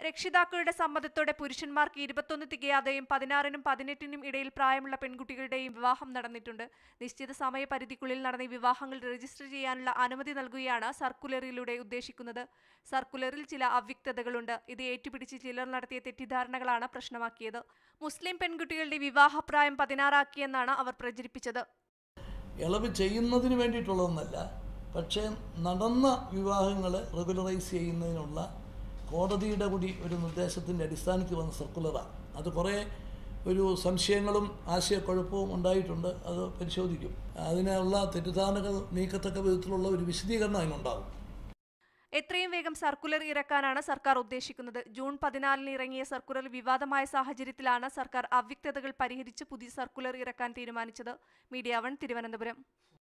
രക്ഷിതാക്കളുടെ സമ്മതത്തോടെ പുരുഷന്മാർക്ക് ഇരുപത്തൊന്ന് തികയാതെയും പതിനാറിനും പതിനെട്ടിനും ഇടയിൽ പ്രായമുള്ള പെൺകുട്ടികളുടെയും വിവാഹം നടന്നിട്ടുണ്ട് നിശ്ചിത സമയപരിധിക്കുള്ളിൽ നടന്ന ഈ വിവാഹങ്ങൾ രജിസ്റ്റർ ചെയ്യാനുള്ള അനുമതി നൽകുകയാണ് സർക്കുലറിലൂടെ ഉദ്ദേശിക്കുന്നത് സർക്കുലറിൽ ചില അവ്യക്തതകളുണ്ട് ഇത് ഏറ്റുപിടിച്ച് ചിലർ നടത്തിയ തെറ്റിദ്ധാരണകളാണ് പ്രശ്നമാക്കിയത് മുസ്ലിം പെൺകുട്ടികളുടെ വിവാഹപ്രായം പതിനാറാക്കിയെന്നാണ് അവർ പ്രചരിപ്പിച്ചത് ഇളവ് ചെയ്യുന്നതിന് വേണ്ടിയിട്ടുള്ളതൊന്നല്ല പക്ഷേ നടന്ന വിവാഹങ്ങൾ റെഗുലറൈസ് ചെയ്യുന്നതിനുള്ള കോടതിയുടെ കൂടി ഒരു നിർദ്ദേശത്തിൻ്റെ അടിസ്ഥാനത്തിൽ വന്ന സർക്കുലറാണ് അത് കുറേ ഒരു സംശയങ്ങളും ആശയക്കുഴപ്പവും ഉണ്ടായിട്ടുണ്ട് അത് പരിശോധിക്കും അതിനുള്ള തെറ്റിദ്ധാരണകൾ നീക്കത്തക്ക വിധത്തിലുള്ള ഒരു വിശദീകരണം അതിനുണ്ടാകും എത്രയും വേഗം സർക്കുലർ ഇറക്കാനാണ് സർക്കാർ ഉദ്ദേശിക്കുന്നത് ജൂൺ പതിനാലിന് ഇറങ്ങിയ സർക്കുലർ വിവാദമായ സാഹചര്യത്തിലാണ് സർക്കാർ അവ്യക്തതകൾ പരിഹരിച്ച് പുതിയ സർക്കുലർ ഇറക്കാൻ തീരുമാനിച്ചത് മീഡിയ വൺ തിരുവനന്തപുരം